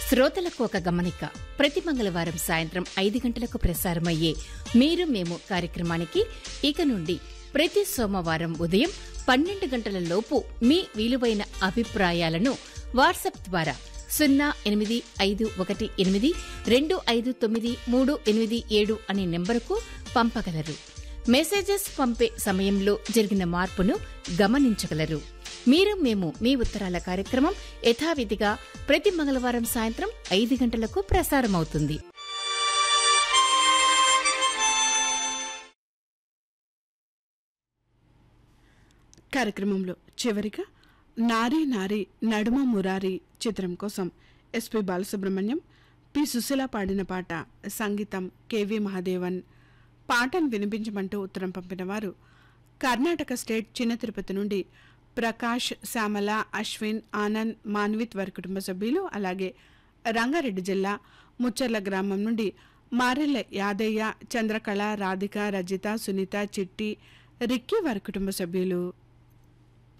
శ్రోతలకు ఒక గమనిక ప్రతి మంగళవారం సాయంత్రం ఐదు గంటలకు ప్రసారమయ్యే మీరు మేము కార్యక్రమానికి ఇక నుండి ప్రతి సోమవారం ఉదయం పన్నెండు గంటల లోపు మీ విలువైన అభిప్రాయాలను వాట్సాప్ ద్వారా సున్నా ఎనిమిది ఐదు ఒకటి ఎనిమిది రెండు ఐదు తొమ్మిది మూడు ఎనిమిది ఏడు అనే నెంబరుకు పంపగలరు మెసేజెస్ పంపే సమయంలో జరిగిన మార్పును గమనించగలరు మీరు మేము మీ ఉత్తరాల కార్యక్రమం యథావిధిగా ప్రతి మంగళవారం సాయంత్రం ఐదు గంటలకు ప్రసారమవుతుంది కార్యక్రమంలో చివరిగా నారీ నారీ నడుమ మురారి చిత్రం కోసం ఎస్పి బాలసుబ్రహ్మణ్యం పి సుశీల పాడిన పాట సంగీతం కెవి మహాదేవన్ పాటను వినిపించమంటూ ఉత్తరం పంపిన వారు కర్ణాటక స్టేట్ చిన్న తిరుపతి నుండి ప్రకాష్ శ్యామల అశ్విన్ ఆనంద్ మాన్విత్ వారి కుటుంబ సభ్యులు అలాగే రంగారెడ్డి జిల్లా ముచ్చర్ల గ్రామం నుండి మారెల్ల యాదయ్య చంద్రకళ రాధిక రజిత సునీత చిట్టి రిక్కీ వారి కుటుంబ సభ్యులు